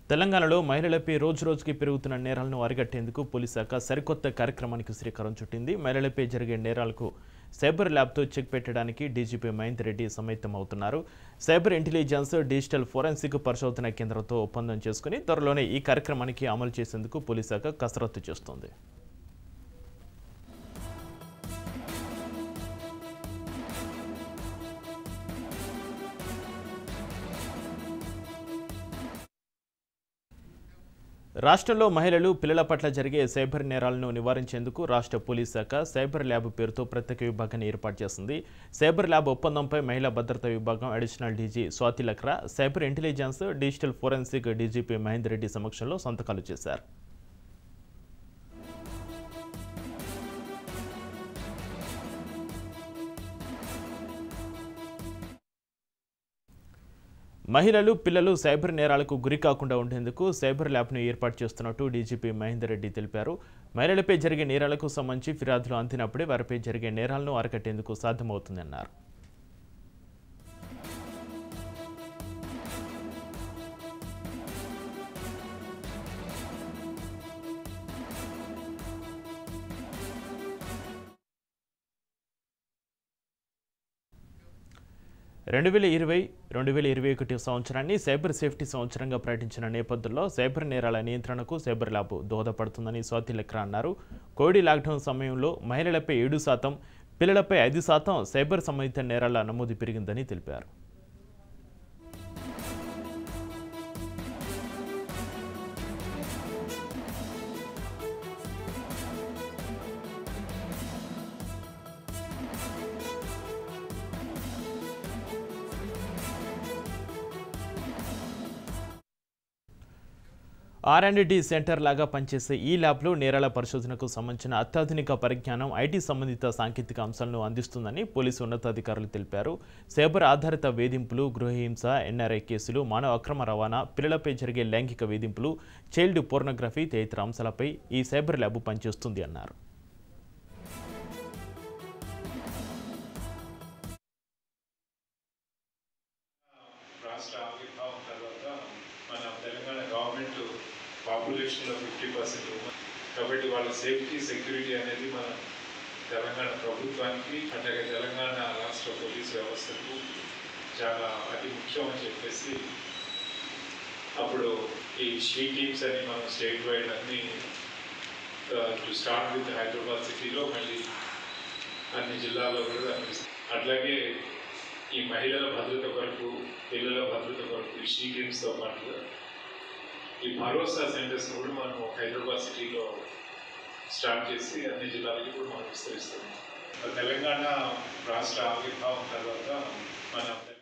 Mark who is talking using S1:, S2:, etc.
S1: తెలంగాణలో మహిళలపై రోజు రోజుకి పెరుగుతున్న నేరాలను అరికట్టేందుకు పోలీస్ శాఖ సరికొత్త కార్యక్రమానికి శ్రీకారం చుట్టింది మహిళలపై జరిగే నేరాలకు సైబర్ ల్యాబ్తో చెక్ పెట్టడానికి డీజీపీ మహేందర్ రెడ్డి సమైతం అవుతున్నారు సైబర్ ఇంటెలిజెన్స్ డిజిటల్ ఫోరెన్సిక్ పరిశోధన కేంద్రంతో ఒప్పందం చేసుకుని త్వరలోనే ఈ కార్యక్రమానికి అమలు చేసేందుకు పోలీస్ శాఖ కసరత్తు చేస్తోంది రాష్ట్రంలో మహిళలు పిల్లల పట్ల జరిగే సైబర్ నేరాలను నివారించేందుకు రాష్ట్ర పోలీస్ శాఖ సైబర్ ల్యాబ్ పేరుతో ప్రత్యేక విభాగాన్ని ఏర్పాటు చేసింది సైబర్ ల్యాబ్ ఒప్పందంపై మహిళా భద్రతా విభాగం additional DG Swathi Lakra cyber intelligence digital forensic DGP Mahender Reddy సమక్షంలో సంతకాలు చేశారు మహిళలు పిల్లలు సైబర్ నేరాలకు గురి కాకుండా ఉండేందుకు సైబర్ ల్యాబ్ను ఏర్పాటు చేస్తున్నట్టు డీజీపీ మహేందర్ రెడ్డి తెలిపారు మహిళలపై జరిగే నేరాలకు సంబంధించి ఫిర్యాదులు అందినప్పుడే వారిపై జరిగే నేరాలను అరికట్టేందుకు సాధ్యమవుతుందన్నారు రెండు వేల ఇరవై రెండు వేల ఇరవై ఒకటి సంవత్సరాన్ని సైబర్ సేఫ్టీ సంవత్సరంగా ప్రకటించిన నేపథ్యంలో సైబర్ నేరాల నియంత్రణకు సైబర్ ల్యాబ్ దోహదపడుతుందని స్వాతి లక్రా అన్నారు కోవిడ్ లాక్డౌన్ సమయంలో మహిళలపై ఏడు శాతం పిల్లలపై ఐదు శాతం సైబర్ సంబంధిత నేరాల నమోదు పెరిగిందని తెలిపారు ఆర్ అండ్ డి సెంటర్ లాగా పనిచేసే ఈ ల్యాబ్లో నేరాల పరిశోధనకు సంబంధించిన అత్యాధునిక పరిజ్ఞానం ఐటీ సంబంధిత సాంకేతిక అంశాలను అందిస్తుందని పోలీసు ఉన్నతాధికారులు తెలిపారు సైబర్ ఆధారిత వేధింపులు గృహహింస ఎన్ఆర్ఐ కేసులు మానవ అక్రమ రవాణా పిల్లలపై జరిగే లైంగిక వేధింపులు చైల్డ్ పోర్నోగ్రఫీ తదితర అంశాలపై ఈ సైబర్ ల్యాబ్ పనిచేస్తుంది అన్నారు
S2: రాష్ట్ర ఆవిర్భావం తర్వాత మన తెలంగాణ గవర్నమెంట్ పాపులేషన్లో ఫిఫ్టీ పర్సెంట్ కాబట్టి వాళ్ళ సేఫ్టీ సెక్యూరిటీ అనేది మన తెలంగాణ ప్రభుత్వానికి అట్లాగే తెలంగాణ రాష్ట్ర పోలీస్ వ్యవస్థకు చాలా అతి ముఖ్యం అని చెప్పేసి అప్పుడు ఈ షీ టీమ్స్ అని మనం స్టేట్ వైడ్ అన్ని టు స్టార్ట్ విత్ హైదరాబాద్ సిటీలో మళ్ళీ అన్ని జిల్లాల్లో కూడా కనిపిస్తుంది అట్లాగే ఈ మహిళల భద్రత కొరకు పిల్లల భద్రత కొరకు ఈ షీ టీమ్స్తో పాటుగా ఈ భరోసా సెంటర్స్ కూడా మనం హైదరాబాద్ సిటీలో స్టార్ట్ చేసి అన్ని జిల్లాలకి కూడా మనం విస్తరిస్తున్నాం తెలంగాణ రాష్ట్ర ఆవిర్భావం తర్వాత మన